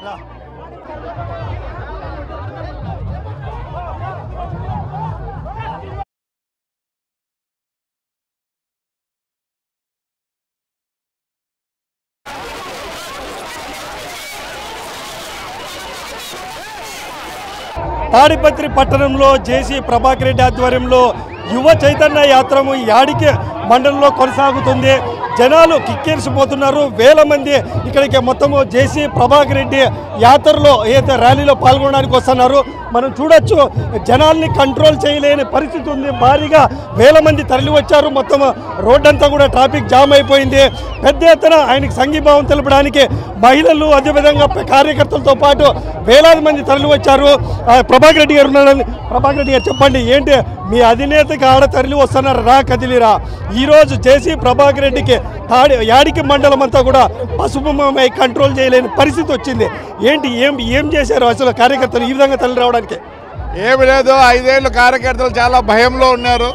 తాడిపత్రి పట్టణంలో జేసీ ప్రభాకర్ రెడ్డి ఆధ్వర్యంలో యువ చైతన్య యాత్రము యాడికి మండలంలో కొనసాగుతుంది జనాలు కిక్కిరిసిపోతున్నారు వేల మంది ఇక్కడికి మొత్తము జేసీ ప్రభాకర్ రెడ్డి యాత్రలో ఏదైతే ర్యాలీలో పాల్గొనడానికి వస్తున్నారు మనం చూడొచ్చు జనాల్ని కంట్రోల్ చేయలేని పరిస్థితి ఉంది భారీగా వేల మంది తరలి వచ్చారు మొత్తం రోడ్డంతా కూడా ట్రాఫిక్ జామ్ అయిపోయింది పెద్ద ఎత్తున ఆయనకి సంఘీభావం తెలపడానికి మహిళలు అదేవిధంగా కార్యకర్తలతో పాటు వేలాది మంది తరలి వచ్చారు ఆ, ప్రభాకర్ రెడ్డి గారు ఉన్నారని ప్రభాకర్ రెడ్డి గారు చెప్పండి ఏంటి మీ అధినేతకి ఆడ తరలి వస్తున్నారు రా కదిలిరా ఈరోజు జేసీ ప్రభాకర్ రెడ్డికి తాడి యాడికి మండలం అంతా కూడా పసుపుమై కంట్రోల్ చేయలేని పరిస్థితి వచ్చింది ఏంటి ఏం ఏం చేశారు అసలు కార్యకర్తలు ఈ విధంగా తరలి రావడానికి ఏమి లేదు ఐదేళ్ళు కార్యకర్తలు చాలా భయంలో ఉన్నారు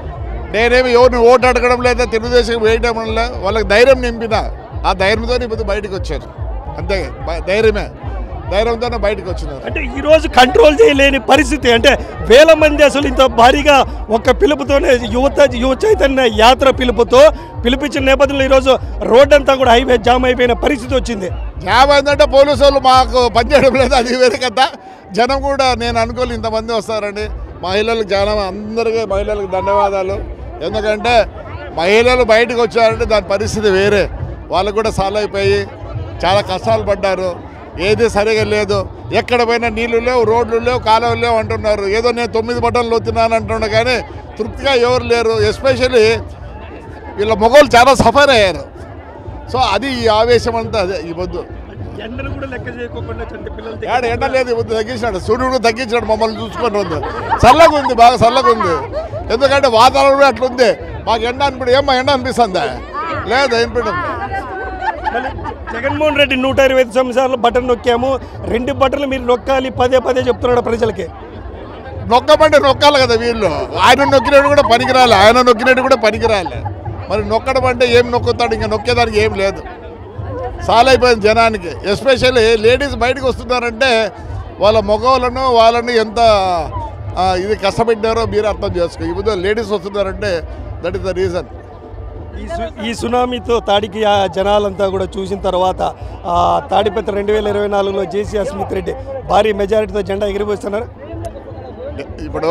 నేనేమి ఎవరిని ఓటు అడగడం లేదా తెలుగుదేశం వేయడం లేదు వాళ్ళకి ధైర్యం నింపిన ఆ ధైర్యంతో ఇప్పుడు బయటకు వచ్చారు అంతే బ- ధైర్యమే ధైర్యంతోనే బయటకు వచ్చినారు అంటే ఈ రోజు కంట్రోల్ చేయలేని పరిస్థితి అంటే వేల మంది అసలు ఇంత భారీగా ఒక పిలుపుతోనే యువత యువ చైతన్య యాత్ర పిలుపుతో పిలిపించిన నేపథ్యంలో ఈరోజు రోడ్డంతా కూడా హైవే జామ్ అయిపోయిన పరిస్థితి వచ్చింది జాబ్ ఏంటంటే పోలీసు వాళ్ళు మాకు పనిచేయడం లేదు అది వేరే కదా జనం కూడా నేను అనుకోలేదు ఇంతమంది వస్తారండి మహిళలకు జనం అందరికీ మహిళలకు ధన్యవాదాలు ఎందుకంటే మహిళలు బయటకు వచ్చారంటే దాని పరిస్థితి వేరే వాళ్ళకు కూడా సాల్వ్ అయిపోయి చాలా కష్టాలు పడ్డారు ఏది సరిగా లేదు ఎక్కడ పోయినా నీళ్లు లేవు రోడ్లు లేవు కాలువలు లేవు అంటున్నారు ఏదో నేను తొమ్మిది బట్టలు లోతున్నాను అంటున్నా కానీ తృప్తిగా ఎవరు లేరు ఎస్పెషల్లీ వీళ్ళ మొగోళ్ళు చాలా సఫర్ అయ్యారు సో అది ఈ ఆవేశం అంతా అదే ఈ పొద్దు ఎండలు కూడా లెక్క చేయకోకుండా చంటి పిల్లలు ఏడ ఎండ లేదు ఈ పొద్దు తగ్గించాడు సూర్యుడు తగ్గించాడు మమ్మల్ని చూసుకొని ఉంది చల్లగా ఉంది బాగా చల్లగా ఉంది ఎందుకంటే వాతావరణం కూడా అట్లుంది మాకు ఎండ అనిపిడు ఏమో ఎండ అనిపిస్తుందా లేదు అనిపించడం మళ్ళీ జగన్మోహన్ రెడ్డి నూట ఇరవై ఐదు సంవత్సరాలు బటన్ నొక్కాము రెండు బటన్లు మీరు నొక్కాలి పదే పదే చెప్తున్నాడు ప్రజలకి నొక్కమంటే నొక్కాలి కదా వీళ్ళు ఆయన నొక్కినట్టు కూడా పనికిరాలి ఆయన నొక్కినట్టు కూడా పనికిరాలి మరి నొక్కడం అంటే ఏం నొక్కుతాడు ఇంకా నొక్కేదానికి ఏం లేదు చాలా అయిపోయింది జనానికి ఎస్పెషల్లీ లేడీస్ బయటకు వస్తున్నారంటే వాళ్ళ మగవాళ్ళను వాళ్ళని ఎంత ఆ, ఇది కష్టపెట్టారో మీరు అర్థం చేసుకో ఇప్పుడు లేడీస్ వస్తున్నారంటే దట్ ఇస్ ద రీజన్ ఈ సు- ఈ సునామీతో తాడికి ఆ జనాలంతా కూడా చూసిన తర్వాత ఆ, తాడిపత్రి రెండు వేల ఇరవై నాలుగులో జేసీ అస్మిత్ రెడ్డి భారీ మెజారిటీతో జెండా ఎగిరిపోస్తున్నారు ఇప్పుడు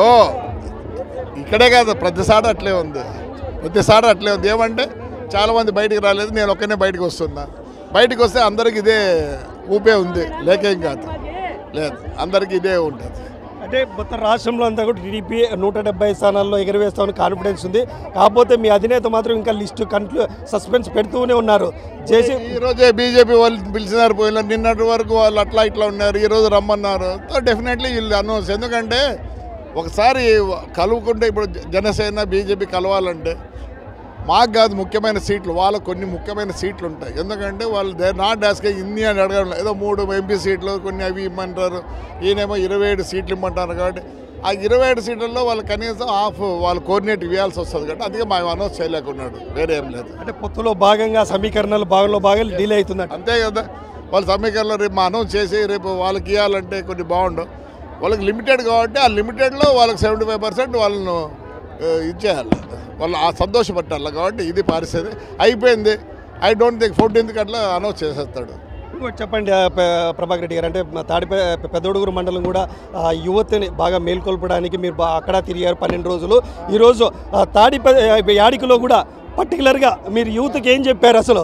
ఇక్కడే కాదు ప్రతిసారి అట్లే ఉంది ప్రతిసారి అట్లే ఉంది ఏమంటే చాలామంది బయటికి రాలేదు నేను ఒక్కనే బయటకు వస్తున్నా బయటకు వస్తే అందరికి ఇదే ఊపే ఉంది లేకేం కాదు లేదు అందరికి ఇదే ఉంటుంది అంటే మొత్తం రాష్ట్రంలో అంతా కూడా టీడీపీ నూట డెబ్బై స్థానాల్లో ఎగరవేస్తామని కాన్ఫిడెన్స్ ఉంది కాకపోతే మీ అధినేత మాత్రం ఇంకా లిస్టు కన్క్లూ సస్పెన్స్ పెడుతూనే ఉన్నారు జేసీ ఈ రోజే బీజేపీ వాళ్ళు పిలిచినారు పోయిన నిన్నటి వరకు వాళ్ళు అట్లా ఇట్లా ఉన్నారు ఈ రోజు రమ్మన్నారు డెఫినెట్లీ వీళ్ళు అనౌన్స్ ఎందుకంటే ఒకసారి కలువుకుంటే ఇప్పుడు జ- జనసేన బీజేపీ కలవాలంటే మాకు కాదు ముఖ్యమైన సీట్లు వాళ్ళకు కొన్ని ముఖ్యమైన సీట్లు ఉంటాయి ఎందుకంటే వాళ్ళు దే నాట్ డాస్కే ఇన్ని అని అడగడం లేదు. ఏదో మూడు ఎంపీ సీట్లు కొన్ని అవి ఇమ్మంటారు ఈయనేమో ఇరవై ఏడు సీట్లు ఇమ్మంటారు కాబట్టి ఆ ఇరవై ఏడు సీట్లలో వాళ్ళు కనీసం హాఫ్ వాళ్ళు కోఆర్డినేట్ ఇవ్వాల్సి వస్తుంది కాబట్టి అందుకే మేము అనౌన్స్ చేయలేకున్నాడు వేరే ఏం లేదు అంటే పొత్తులో భాగంగా సమీకరణలు భాగంలో భాగంగా డీలే అవుతుందంట అంతే కదా వాళ్ళు సమీకరణలో రేపు మా అనౌన్స్ చేసి రేపు వాళ్ళకి ఇవ్వాలంటే కొన్ని బాగుండు వాళ్ళకి లిమిటెడ్ కాబట్టి ఆ లిమిటెడ్లో వాళ్ళకి సెవెంటీ ఫైవ్ పర్సెంట్ వాళ్ళను ఆ, ఇచ్చేయాలి వాళ్ళు ఆ సంతోషపట్టాలి కాబట్టి ఇది పరిస్థితి అయిపోయింది ఐ డోంట్ థింక్ ఫోర్టీన్త్ అట్లా అనౌన్స్ చేసేస్తాడు ఇంకోటి చెప్పండి ఆ, పె- ప్రభాకర్ రెడ్డి గారు అంటే మా తాడిపే పెద్దొడుగురు మండలం కూడా ఆ, యువతని బాగా మేల్కొల్పడానికి మీరు బా- అక్కడ తిరిగారు పన్నెండు రోజులు ఈరోజు ఆ, తాడిపే యాడికలో కూడా పర్టికులర్గా మీరు యూత్కి ఏం చెప్పారు అసలు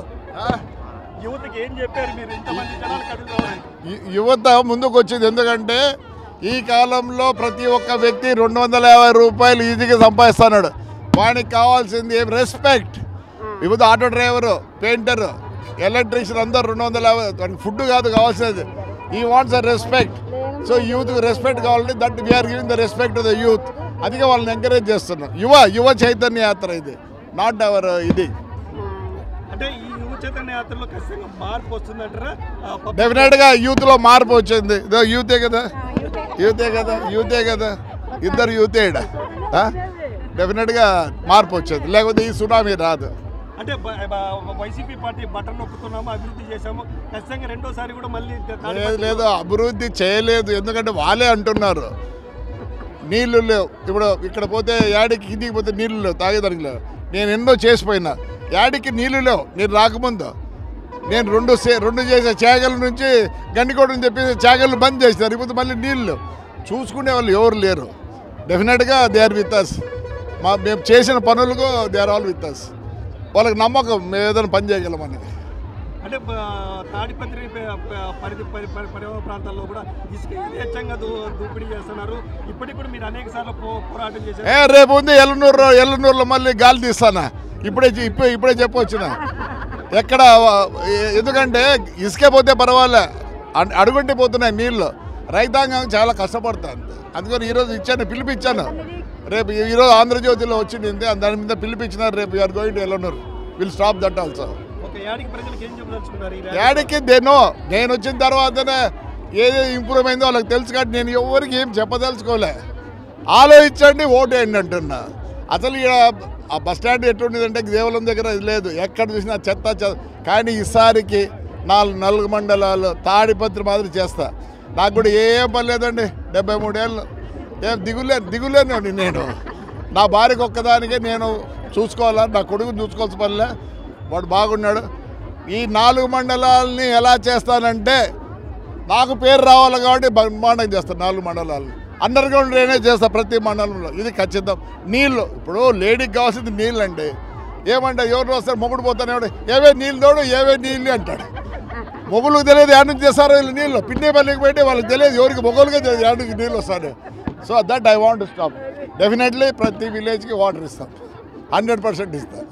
యువతకి ఏం చెప్పారు మీరు ఇంతమంది జనాలు కడుగు రావడానికి? యు- యువత ముందుకు వచ్చింది ఎందుకంటే ఈ కాలంలో ప్రతి ఒక్క వ్యక్తి రెండు వందల యాభై రూపాయలు ఈజీగా సంపాదిస్తున్నాడు వానికి కావాల్సింది ఏం రెస్పెక్ట్ ఇప్పుడు ఆటో డ్రైవరు పెయింటర్ ఎలక్ట్రీషియన్ అందరు రెండు వందల యాభై వానికి ఫుడ్ కాదు కావాల్సినది ఈ వాంట్స్ అ రెస్పెక్ట్ సో యూత్కి రెస్పెక్ట్ కావాలంటే that we are giving the respect the youth అందుకే వాళ్ళని ఎంకరేజ్ చేస్తున్నాం యువ యువ చైతన్య యాత్ర ఇది నాట్ అవర్ ఇది అంటే ఈ యువ చైతన్య యాత్రలో ఖచ్చితంగా మార్పు వస్తుందంటారా ఆ, పబ్లిక్ డెఫినెట్గా యూత్లో మార్పు వచ్చింది ఇదో యూతే కదా యూతే కదా యూతే కదా ఇద్దరు యూతే ఈడ. ఆ? డెఫినెట్గా మార్పు వచ్చింది లేకపోతే ఈ సునామీ రాదు అంటే బ- బ- వైసీపీ పార్టీ బటన్ నొక్కుతున్నాము అభివృద్ధి చేశాము ఖచ్చితంగా రెండోసారి కూడా మళ్ళీ లేదు తాడిపత్రి- లేదు అభివృద్ధి చేయలేదు ఎందుకంటే వాళ్ళే అంటున్నారు నీళ్లు లేవు ఇప్పుడు ఇక్కడ పోతే యాడికి కిందికి పోతే నీళ్లు లేవు తాగేదానికి లేవు నేను ఎన్నో చేసిపోయినా యాడికి నీళ్లు లేవు నేను రాకముందు నేను రెండు సే రెండు చేసే చేగల నుంచి గండికోట నుంచి చెప్పేసి చేగలు బంద్ చేసినారు ఇప్పుడు మళ్ళీ నీళ్ళు లేవు చూసుకునే వాళ్ళు ఎవరు లేరు డెఫినెట్గా దే ఆర్ విత్ అస్ మా మేము చేసిన పనులకు they are all with us వాళ్ళకి నమ్మకం మేము ఏదైనా పని చేయగలమని అంటే బ- తాడిపత్రి ప- ప- పరిధి పరి పరి- పరివాహ ప్రాంతాల్లో కూడా ఇసుక యథేచ్ఛంగా దూ దూపిడీ చేస్తున్నారు ఇప్పటికి కూడా మీరు అనేక సార్లు పో- పోరాటం చేశారు ఏ రేపు ఉంది ఎల్లనూరు ఎల్లనూరులో మళ్ళీ గాలి తీస్తానా ఇప్పుడే చె- ఇప్పుడే ఇప్పుడే చెప్పొచ్చిన ఎక్కడ ఎ- ఎందుకంటే ఇసుకే పోతే పర్వాలే అన్- అడుగుంటే పోతున్నాయి నీళ్ళు రైతాంగం చాలా కష్టపడుతుంది అందుకని ఈరోజు ఇచ్చాను పిలిపించాను రేపు ఈ- ఈరోజు ఆంధ్రజ్యోతిలో వచ్చింది దాని మీద పిలిపించినారు రేపు you are going to Yellanuru will stop that also ఒక ఏడికి ప్రజలకు ఏం చెప్పదలుచుకున్నారు ఈ ర్యాలీ? యాడికి దేనో నేను వచ్చిన తర్వాతనే ఏది ఇంప్రూవ్ అయిందో వాళ్ళకి తెలుసు కాబట్టి నేను ఎవరికి ఏం చెప్పదలుచుకోలే ఆలోచించండి ఓటు వేయండి అంటున్నా అసలు ఈడ ఆ బస్ స్టాండ్ ఎటువంటిదంటే దేవాలయం దగ్గర ఇది లేదు ఎక్కడ చూసినా చెత్త చెత్త కానీ ఈసారికి నాలుగు నలుగు మండలాలు తాడిపత్రి మాదిరి చేస్తా నాకు కూడా ఏం పని లేదండి డెబ్బై మూడేళ్ళు ఏం దిగులే దిగులేనండి నేను నా భార్యకు ఒక్కదానికే నేను చూసుకోవాలా నా కొడుకుని చూసుకోవాల్సిన పనిలే వాడు బాగున్నాడు ఈ నాలుగు మండలాలని ఎలా చేస్తానంటే నాకు పేరు రావాలి కాబట్టి బ్రహ్మాండం చేస్తాను నాలుగు మండలాలు అండర్ గ్రౌండ్ డ్రైనేజ్ చేస్తా ప్రతి మండలంలో ఇది ఖచ్చితం నీళ్ళు ఇప్పుడు లేడీకి కావాల్సింది నీళ్ళు అండి ఏమంటే ఎవరు వస్తారు మొగుడు పోతానే ఏవే నీళ్ళు తోడు ఏవే నీళ్ళు అంటాడు మొగులకు తెలియదు యాడ్ నుంచి చేస్తారో వీళ్ళు నీళ్ళు పిండి పల్లికి పెట్టి వాళ్ళకి తెలియదు ఎవరికి మొగలుగా తెలియదు యాడ్ నుంచి నీళ్ళు వస్తాడు so that I want stop definitely ప్రతి విలేజ్కి వాటర్ ఇస్తాం హండ్రెడ్ పర్సెంట్ ఇస్తాం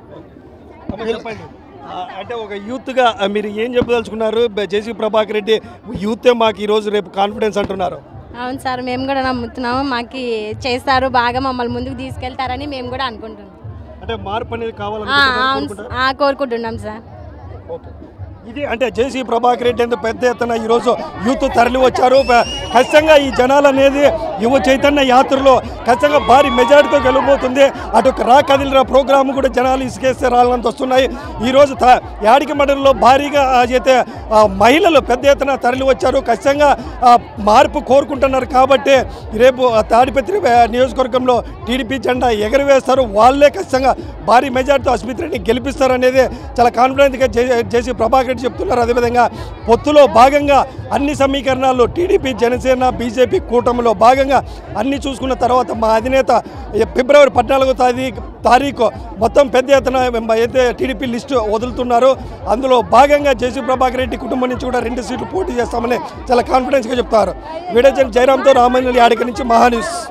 అమ్మ చెప్పండి ఆ, అంటే ఒక యూత్గా ఆ, మీరు ఏం చెప్పదలుచుకున్నారు బ- జేసీ ప్రభాకర్ రెడ్డి యూతే మాకు ఈరోజు రేపు కాన్ఫిడెన్స్ అంటున్నారు అవును సార్ మేము కూడా నమ్ముతున్నాము మాకు చేస్తారు బాగా మమ్మల్ని ముందుకు తీసుకెళ్తారని మేము కూడా అనుకుంటున్నాం అంటే మార్పు అనేది ఆ, కావాలని అవును కోరుకుంటారు ఆ, కోరుకుంటున్నాం సార్ ఓకే ఇది అంటే జేసీ ప్రభాకర్ రెడ్డి ఎందుకు పెద్ద ఎత్తున ఈరోజు యూత్ తరలి వచ్చారు ప- ఖచ్చితంగా ఈ జనాలు అనేది యువ చైతన్య యాత్రలో ఖచ్చితంగా భారీ మెజారిటీతో గెలవబోతుంది అటు రా కదిలిన ప్రోగ్రామ్ కూడా జనాలు ఇసుకేస్తే రాళ్ళంత వస్తున్నాయి ఈరోజు త యాడికి మండలంలో భారీగా అయితే ఆ, మహిళలు పెద్ద ఎత్తున తరలి వచ్చారు ఖచ్చితంగా ఆ, మార్పు కోరుకుంటున్నారు కాబట్టి రేపు ఆ తాడిపత్రి ఆ, నియోజకవర్గంలో టీడీపీ జెండా ఎగరవేస్తారు వాళ్ళే ఖచ్చితంగా భారీ మెజార్టీతో ఆసుపత్రిని గెలిపిస్తారనేది చాలా కాన్ఫిడెంట్గా జే- జేసీ ప్రభాకర్ రెడ్డి చెప్తున్నారు అదేవిధంగా పొత్తులో భాగంగా అన్ని సమీకరణాలు టీడీపీ జనసేన బీజేపీ కూటమిలో భాగంగా అన్ని చూసుకున్న తర్వాత మా అధినేత ఈ ఫిబ్రవరి పద్నాలుగో తారీఖు తారీఖు మొత్తం పెద్ద ఎత్తున అయితే టీడీపీ లిస్టు వదులుతున్నారు అందులో భాగంగా జేసీ ప్రభాకర్ రెడ్డి కుటుంబం నుంచి కూడా రెండు సీట్లు పోటీ చేస్తామని చాలా కాన్ఫిడెన్స్గా చెప్తారు వీడియో జైరామ్తో రామాయణ యాడిక నుంచి మహాన్యూస్